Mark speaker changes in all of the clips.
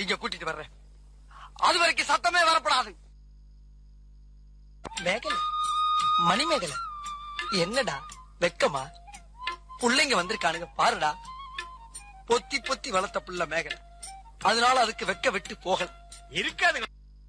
Speaker 1: இங்க கூட்டிட்டு வர்றேன் அது வரைக்கும் சத்தமே வரப்படாது மேகலை மணிமேகலை என்னடா வெக்கமா புள்ளைங்க வந்திருக்கானுங்க பாருடா பொத்தி பொத்தி வளர்த்த புள்ள மேகலை அதனால அதுக்கு வெக்க விட்டு போகல
Speaker 2: இருக்காது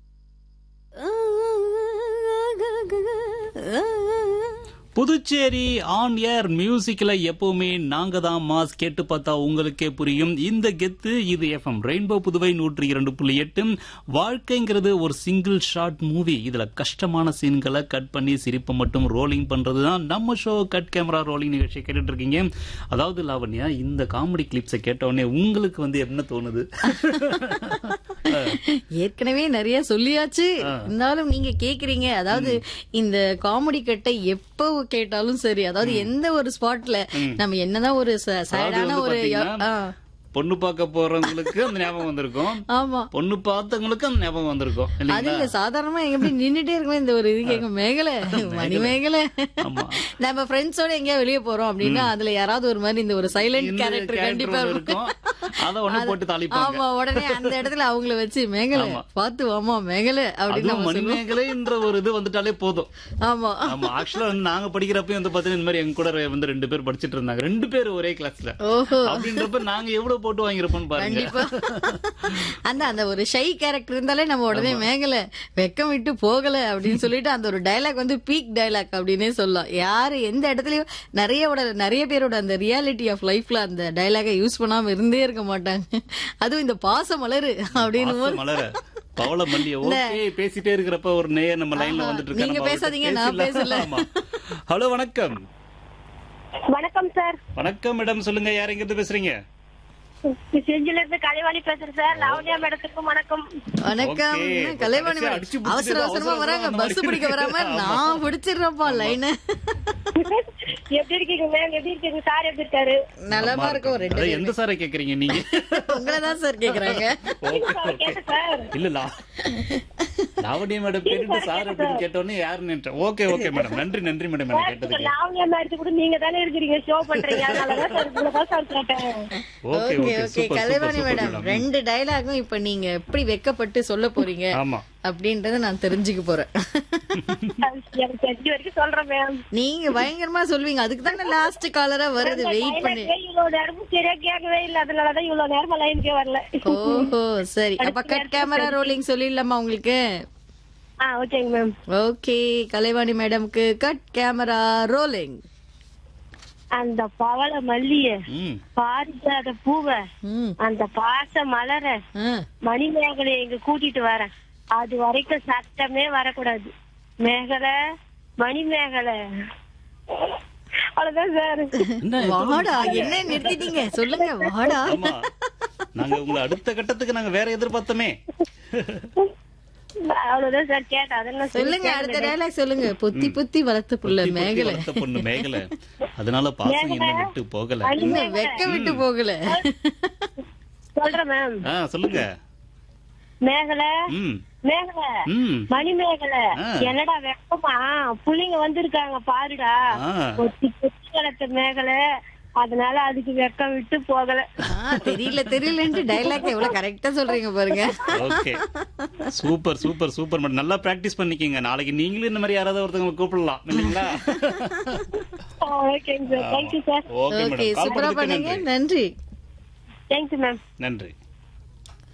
Speaker 3: புதுச்சேரி ஆன் ஏர் மியூசிக்ல எப்பவுமே நாங்க தான் மாஸ் கேட்டு பார்த்தா உங்களுக்கே புரியும் இந்த கெத்து இது எஃப்எம் ரெயின்போ புதுவை நூற்றி இரண்டு புள்ளி எட்டு வாழ்க்கைங்கிறது ஒரு சிங்கிள் ஷார்ட் மூவி இதுல கஷ்டமான சீன்களை கட் பண்ணி சிரிப்பை மட்டும் ரோலிங் பண்றது தான் நம்ம ஷோ கட் கேமரா ரோலிங் நிகழ்ச்சி கேட்டுட்டு இருக்கீங்க அதாவது லாவண்யா இந்த காமெடி கிளிப்ஸை கேட்ட உடனே உங்களுக்கு வந்து என்ன தோணுது
Speaker 4: ஏற்கனவே நிறைய சொல்லியாச்சு இருந்தாலும் நீங்க கேக்குறீங்க அதாவது இந்த காமெடி கட்டை எப்போ கேட்டாலும் சரி அதாவது எந்த ஒரு ஸ்பாட்ல நம்ம என்னதான் ஒரு ச-
Speaker 3: அதாவது
Speaker 4: சேடான
Speaker 3: வந்து
Speaker 4: ஒரு
Speaker 3: பாத்தீங்கன்னா,
Speaker 4: ஆ,
Speaker 3: பொண்ணு பார்க்க போறவங்களுக்கு அந்த ஞாபகம் வந்திருக்கும்
Speaker 4: ஆமா
Speaker 3: பொண்ணு பார்த்தவங்களுக்கு அந்த ஞாபகம் வந்திருக்கும்
Speaker 4: அது
Speaker 3: இல்லைங்களா
Speaker 4: இல்ல சாதாரணமா எங்க எப்படி நின்னுட்டே இருக்கோம் இந்த ஒரு இது கேட்க மேகலை மணி மேகலை
Speaker 3: ஆமா.
Speaker 4: நம்ம ஃப்ரெண்ட்ஸோட எங்கேயா வெளியே போறோம் அப்படின்னா அதுல யாராவது ஒரு மாதிரி இந்த ஒரு சைலண்ட்
Speaker 3: இந்த
Speaker 4: கேரக்டர்
Speaker 3: character
Speaker 4: கண்டிப்பா
Speaker 3: ஒண்ணு
Speaker 4: இருக்கும்
Speaker 3: இருக்கும். அத உடனே போட்டு தாளிப்பாங்க.
Speaker 4: ஆமா உடனே அந்த இடத்துல அவங்கள வச்சு மேகலை
Speaker 3: ஆமா.
Speaker 4: பாத்து வாமா மேகலை அப்படின்னு
Speaker 3: அதுவும்
Speaker 4: நம்ம சொல்லுவோம்
Speaker 3: மணிமேகலைன்ற ஒரு இது வந்துட்டாலே போதும்
Speaker 4: ஆமா
Speaker 3: ஆமா ஆக்சுவலா வந்து நாங்க படிக்கிறப்பயும் வந்து பாத்தீங்கன்னா இந்த மாதிரி எங்க கூட வந்து ரெண்டு பேர் படிச்சிட்டு இருந்தாங்க ரெண்டு பேர் ஒரே கிளாஸ்ல
Speaker 4: ஓஹோ
Speaker 3: அப்படின்றப்ப நாங்க எவ்வளவு போட்டு வாங்கிருப்போம்னு பாருங்க
Speaker 4: கண்டிப்பா அந்த அந்த ஒரு ஷை கேரக்டர் இருந்தாலே நம்ம உடனே மேகல வெக்கம் விட்டு போகல அப்படின்னு சொல்லிட்டு அந்த ஒரு டயலாக் வந்து பீக் டயலாக் அப்படின்னே சொல்லலாம் யாரு எந்த இடத்துலயும் நிறைய நிறைய பேரோட அந்த ரியாலிட்டி ஆஃப் லைஃப்ல அந்த டயலாக யூஸ் பண்ணாம இருந்தே இருக்க மாட்டாங்க அதுவும் இந்த பாச மலரு அப்படின்னு
Speaker 3: பாச மலர பவள மல்லி ஓகே பேசிட்டே இருக்கிறப்ப ஒரு நேயர் நம்ம லைன்ல வந்துட்டு இருக்காரு.
Speaker 4: நீங்க
Speaker 3: நம்ம அவர்கிட்ட
Speaker 4: பேசாதீங்க, நான்
Speaker 3: பேசலாம்.
Speaker 4: பேசல.
Speaker 3: ஆமா. ஹலோ வணக்கம்
Speaker 5: வணக்கம் சார்
Speaker 3: வணக்கம் மேடம் சொல்லுங்க யார் எங்க இருந்து பேசுறீங்க
Speaker 5: செஞ்சில இருந்து கலைவாணி பேசுறேன் சார் லாவண்யா மேடத்துக்கும் வணக்கம்
Speaker 4: வணக்கம்
Speaker 3: Okay.
Speaker 4: என்ன கலைவாணி
Speaker 3: கடைசியா
Speaker 4: மேடம்
Speaker 3: அடிச்சு பிடிச்சிட்டு
Speaker 4: அவசர அவசரமா
Speaker 3: அவசர
Speaker 4: வராங்க
Speaker 3: அவசரமா
Speaker 4: பஸ் பிடிக்க வராம
Speaker 3: ஆமா.
Speaker 4: நான் பிடிச்சிடுறேன்ப்பா லைனு
Speaker 5: எப்படி இருக்கீங்க மேம் எப்படி இருக்கீங்க சார் எப்படி இருக்காரு
Speaker 4: நலமா இருக்கும் ரெண்டு
Speaker 3: அதான் எந்த சாரை கேக்குறீங்க நீங்க
Speaker 4: உங்களை தான் சார் கேக்குறாங்க
Speaker 3: ஓகே
Speaker 5: சார்
Speaker 3: ஓகே
Speaker 5: கேட்டேன் சார்
Speaker 3: இல்ல லா லாவண்யா மேடம் கேட்டுட்டு சார் அப்படின்னு கேட்டோன்னே யாருன்னு நினைச்சேன். ஓகே ஓகே மேடம் நன்றி நன்றி மேடம் எனக்கு கேட்டதுக்கு
Speaker 5: லாவண்யா மேடத்து கூட நீங்க தானே இருக்கிறீங்க ஷோ பண்றீங்க அதனாலதான் சார் உங்களை தான் சார் கேட்டேன்
Speaker 3: okay
Speaker 4: okay
Speaker 3: okay
Speaker 4: okay
Speaker 3: super
Speaker 4: Kalaivani
Speaker 3: super
Speaker 4: madam
Speaker 3: madam
Speaker 4: ரெண்டு டயலாகும் இப்ப நீங்க எப்படி வெக்கப்பட்டு சொல்ல போறீங்க
Speaker 3: ஆமா
Speaker 4: அப்படின்றத நான் தெரிஞ்சுக்க போறேன்
Speaker 5: எனக்கு தெரிஞ்ச வரைக்கும் சொல்றேன் மேம்
Speaker 4: நீங்க பயங்கரமா சொல்வீங்க அதுக்கு தானே லாஸ்ட் காலரா வருது வெயிட் பண்ணி
Speaker 5: இவ்வளவு நேரமும் சரியா கேட்கவே இல்ல அதனாலதான் இவ்வளவு நேரமா லைனுக்கே வரல
Speaker 4: ஓஹோ சரி அப்ப கட் கேமரா ரோலிங் சொல்லிடலாமா உங்களுக்கு
Speaker 5: ஆ ஓகேங்க மேம்
Speaker 4: ஓகே கலைவாணி மேடம்க்கு கட் கேமரா ரோலிங்
Speaker 5: அந்த பவள மல்லிய
Speaker 3: ம்
Speaker 5: பாரிஜாத பூவ
Speaker 4: ம்
Speaker 5: அந்த பாச மலர
Speaker 4: ஆ.
Speaker 5: மணிமேகலை இங்க கூட்டிட்டு வரேன் அது வரைக்கும் சத்தமே வரக்கூடாது மேகலை மணிமேகலை அவ்வளவுதான் சார்
Speaker 3: என்ன
Speaker 4: வாடா என்ன நிறுத்திட்டீங்க சொல்லுங்க வாடா
Speaker 3: ஆமா நாங்க உங்களை அடுத்த கட்டத்துக்கு நாங்க வேற எதிர்பார்த்தோமே
Speaker 5: அவ்வளவுதான் சார் கேட்டேன் அதெல்லாம் சொல்லி
Speaker 4: சொல்லுங்க அடுத்த டயலாக் சொல்லுங்க புத்தி புத்தி வளர்த்த புள்ள
Speaker 3: பொத்தி பொத்தி
Speaker 4: மேகலை
Speaker 3: வளர்த்த பொண்ணு மேகலை அதனால பாசம் என்ன விட்டு போகல
Speaker 4: இன்னும் வெக்க விட்டு போகல
Speaker 5: சொல்றேன் மேம்
Speaker 3: ஆ சொல்லுங்க
Speaker 5: மேகலை
Speaker 3: ம்
Speaker 5: மேகலை
Speaker 3: ம்
Speaker 5: மணிமேகலை
Speaker 3: ஆ.
Speaker 5: என்னடா வெக்கமா புள்ளைங்க வந்திருக்காங்க பாருடா
Speaker 3: ஆ
Speaker 5: கொத்தி கொத்தி வளர்த்த மேகலை அதனால அதுக்கு வெக்கம் விட்டு போகல
Speaker 4: ஆ, தெரியல தெரியலன்ட்டு டைலாக் எவ்வளவு கரெக்டா சொல்றீங்க பாருங்க
Speaker 3: okay super super super madam நல்லா பிராக்டிஸ் பண்ணிக்கிங்க நாளைக்கு நீங்களும் இந்த மாதிரி யாராவது ஒருத்தவங்க கூப்பிடலாம் இல்லைங்களா
Speaker 5: ஓகேங்க sir thank you sir
Speaker 3: okay
Speaker 4: okay
Speaker 3: madam call
Speaker 4: சூப்பரா
Speaker 3: பண்ணதுக்கு
Speaker 4: பண்ணீங்க
Speaker 3: நன்றி
Speaker 4: நன்றி
Speaker 5: தேங்க்யூ மேம்
Speaker 3: நன்றி